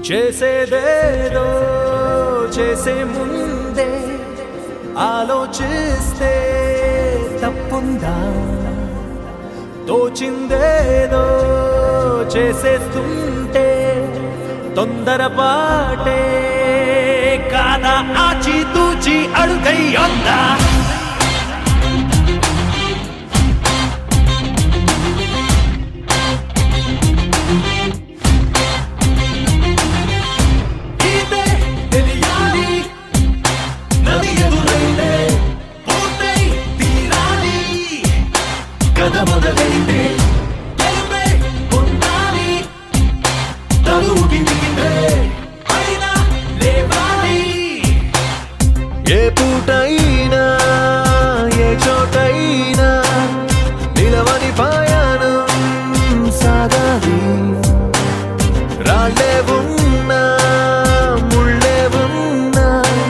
చేసేదేదో చేసే ముందే ఆలోచిస్తే తప్పుందా తోచిందేదో చేసేస్తుంటే తొందరపాటే కాదా ఆచి తూచి అడుగయ్యొద్దా ఇదే తెలియాలి నది ఎదురైతే పూర్తై తీరాలి కథ మొదలైతే గెలుపే పొందాలి తరువు కిందికిందే అయినా లేవాలి ఏ పూటైనా ఏ చోటైనా నిలవని పాయానం సాగాలి రాళ్ళే ఉన్నా ముళ్ళే ఉన్నా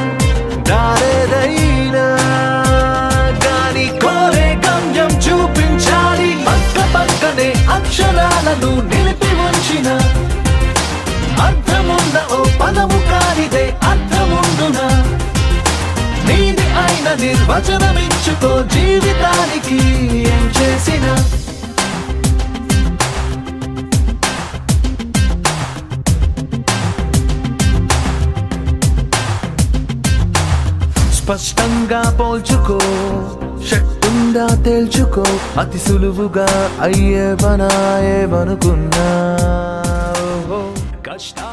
దారేదైనా గాని కోరే గమ్యం చూపించాలి పక్క పక్కనే అక్షరాలను నిలిపి ఉంచిన అర్థమున్న ఓ పదము కానిదే అర్థముండునా నీది అయిన నిర్వచనమిచ్చుకో జీవితానికి ఏం చేసినా స్పష్టంగా పోల్చుకో శక్తుంగా తేల్చుకో అతి సులువుగా అయ్యే పనాయేమనుకున్నా ఓహో. కష్టాలు